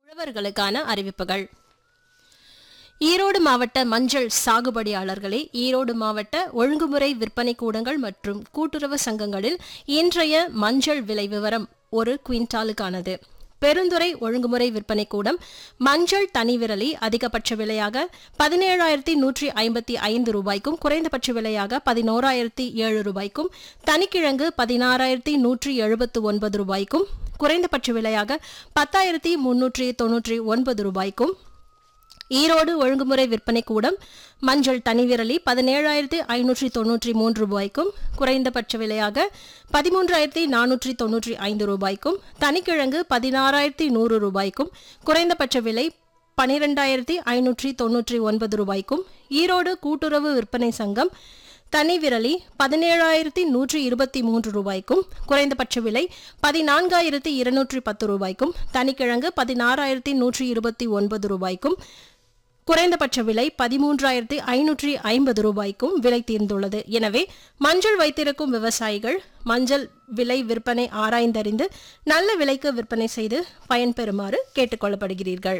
உழவர்களுக்கான அறிவிப்புகள் ஈரோடு மாவட்ட மஞ்சள் சாகுபடியாளர்களே ஈரோடு மாவட்ட ஒழுங்குமுறை விற்பனை கூடங்கள் மற்றும் கூட்டுறவு சங்கங்களில் இன்றைய மஞ்சள் விலை விவரம் ஒரு குவிண்டாலுக்கானது பெருந்துறை ஒழுங்குமுறை விற்பனை கூடம் மஞ்சள் தனி விரலி அதிகபட்ச விலையாக பதினேழாயிரத்தி நூற்றி ஐம்பத்தி ஐந்து ரூபாய்க்கும் குறைந்தபட்ச விலையாக பதினோராயிரத்தி ஏழு ரூபாய்க்கும் தனிக்கிழங்கு பதினாறாயிரத்தி நூற்றி எழுபத்து ஒன்பது ரூபாய்க்கும் குறைந்தபட்ச விலையாக பத்தாயிரத்தி முன்னூற்றி தொன்னூற்றி ஒன்பது ரூபாய்க்கும் ஈரோடு ஒழுங்குமுறை விற்பனை கூடம் மஞ்சள் தனிவிரலி பதினேழாயிரத்தி ஐநூற்றி தொன்னூற்றி மூன்று ரூபாய்க்கும் குறைந்தபட்ச விலையாக பதிமூன்றாயிரத்தி நானூற்றி தொன்னூற்றி ஐந்து ரூபாய்க்கும் தனிக்கிழங்கு பதினாறாயிரத்தி நூறு ரூபாய்க்கும் குறைந்தபட்ச விலை பனிரெண்டாயிரத்தி ஐநூற்றி தொன்னூற்றி ஒன்பது ரூபாய்க்கும் ஈரோடு கூட்டுறவு விற்பனை சங்கம் தனி விரலி பதினேழாயிரத்தி நூற்றி இருபத்தி மூன்று ரூபாய்க்கும் குறைந்தபட்ச விலை பதினான்காயிரத்தி இருநூற்றி பத்து ரூபாய்க்கும் தனிக்கிழங்கு பதினாறாயிரத்தி நூற்றி இருபத்தி ஒன்பது ரூபாய்க்கும் குறைந்தபட்ச விலை பதிமூன்றாயிரத்தி ஐநூற்றி ஐம்பது ரூபாய்க்கும் விலை தீர்ந்துள்ளது எனவே மஞ்சள் வைத்திருக்கும் விவசாயிகள் மஞ்சள் விலை விற்பனை ஆராய்ந்தறிந்து நல்ல விலைக்கு விற்பனை செய்து பயன்பெறுமாறு கேட்டுக்கொள்ளப்படுகிறீர்கள்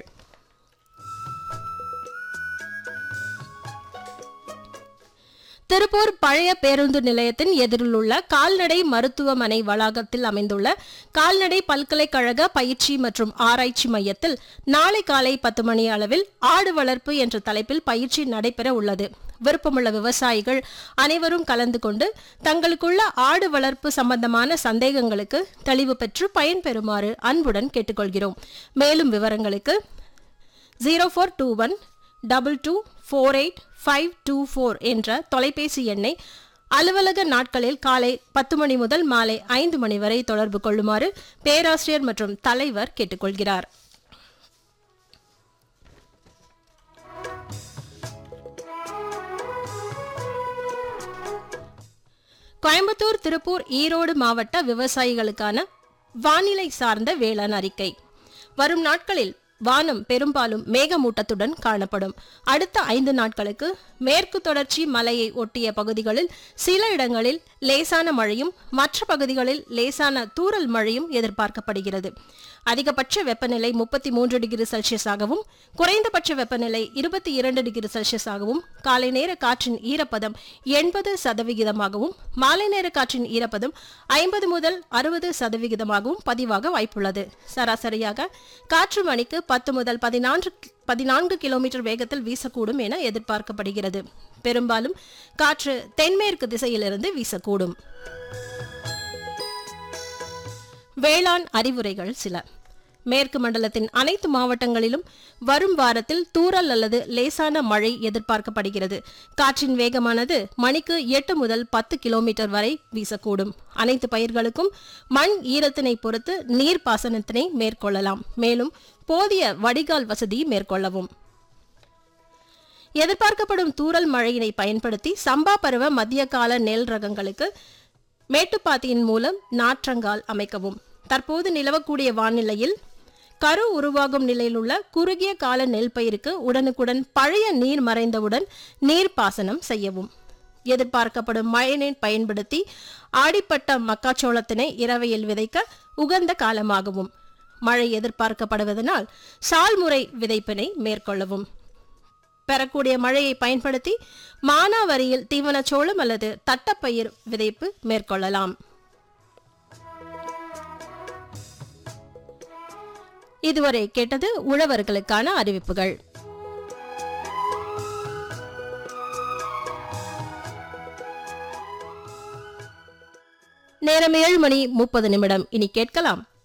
திருப்பூர் பழைய பேருந்து நிலையத்தின் எதிரில் உள்ள கால்நடை மருத்துவமனை வளாகத்தில் அமைந்துள்ள கால்நடை பல்கலைக்கழக பயிற்சி மற்றும் ஆராய்ச்சி மையத்தில் நாளை காலை பத்து மணி அளவில் ஆடு வளர்ப்பு என்ற தலைப்பில் பயிற்சி நடைபெற உள்ளது விருப்பமுள்ள விவசாயிகள் அனைவரும் கலந்து கொண்டு தங்களுக்குள்ள ஆடு வளர்ப்பு சம்பந்தமான சந்தேகங்களுக்கு தெளிவு பெற்று பயன்பெறுமாறு அன்புடன் கேட்டுக்கொள்கிறோம் மேலும் விவரங்களுக்கு zero four two one double two four eight five two four என்ற தொலைபேசி எண்ணை அலுவலக நாட்களில் காலை பத்து மணி முதல் மாலை ஐந்து மணி வரை தொடர்பு கொள்ளுமாறு பேராசிரியர் மற்றும் தலைவர் கேட்டுக்கொள்கிறார் கோயம்புத்தூர் திருப்பூர் ஈரோடு மாவட்ட விவசாயிகளுக்கான வானிலை சார்ந்த வேளாண் அறிக்கை வரும் நாட்களில் வானம் பெரும்பாலும் மேகமூட்டத்துடன் காணப்படும் அடுத்த ஐந்து நாட்களுக்கு மேற்கு தொடர்ச்சி மலையை ஒட்டிய பகுதிகளில் சில இடங்களில் லேசான மழையும் மற்ற பகுதிகளில் லேசான தூறல் மழையும் எதிர்பார்க்கப்படுகிறது அதிகபட்ச வெப்பநிலை முப்பத்தி மூன்று டிகிரி செல்சியஸாகவும் குறைந்தபட்ச வெப்பநிலை இருபத்தி இரண்டு டிகிரி செல்சியஸாகவும் காலை நேர காற்றின் ஈரப்பதம் எண்பது சதவிகிதமாகவும் மாலை நேர காற்றின் ஈரப்பதம் ஐம்பது முதல் அறுபது சதவிகிதமாகவும் பதிவாக வாய்ப்புள்ளது சராசரியாக காற்று மணிக்கு பத்து முதல் பதினான்கு பதினான்கு கிலோமீட்டர் வேகத்தில் வீசக்கூடும் என எதிர்பார்க்கப்படுகிறது பெரும்பாலும் காற்று தென்மேற்கு திசையிலிருந்து வீசக்கூடும் வேளாண் அறிவுரைகள் சில மேற்கு மண்டலத்தின் அனைத்து மாவட்டங்களிலும் வரும் வாரத்தில் தூறல் அல்லது லேசான மழை எதிர்பார்க்கப்படுகிறது காற்றின் வேகமானது மணிக்கு எட்டு முதல் பத்து கிலோமீட்டர் வரை வீசக்கூடும் அனைத்து பயிர்களுக்கும் மண் ஈரத்தினை பொறுத்து நீர் பாசனத்தினை மேற்கொள்ளலாம் மேலும் போதிய வடிகால் வசதி மேற்கொள்ளவும் எதிர்பார்க்கப்படும் தூறல் மழையினை பயன்படுத்தி சம்பா பருவ மத்திய கால நெல் ரகங்களுக்கு மேட்டுப்பாத்தியின் மூலம் நாற்றங்கால் அமைக்கவும் தற்போது நிலவக்கூடிய வானிலையில் கரு உருவாகும் நிலையில் உள்ள குறுகிய கால நெல் பயிருக்கு உடனுக்குடன் பழைய நீர் மறைந்தவுடன் நீர் பாசனம் செய்யவும் எதிர்பார்க்கப்படும் மழைநீர் பயன்படுத்தி ஆடிப்பட்ட மக்காச்சோளத்தினை இரவையில் விதைக்க உகந்த காலமாகவும் மழை எதிர்பார்க்கப்படுவதனால் சால்முறை விதைப்பினை மேற்கொள்ளவும் பெறக்கூடிய மழையை பயன்படுத்தி மானாவரியில் தீவனச்சோளம் அல்லது தட்டப்பயிர் விதைப்பு மேற்கொள்ளலாம் இதுவரை கேட்டது உழவர்களுக்கான அறிவிப்புகள் நேரம் ஏழு மணி முப்பது நிமிடம் இனி கேட்கலாம்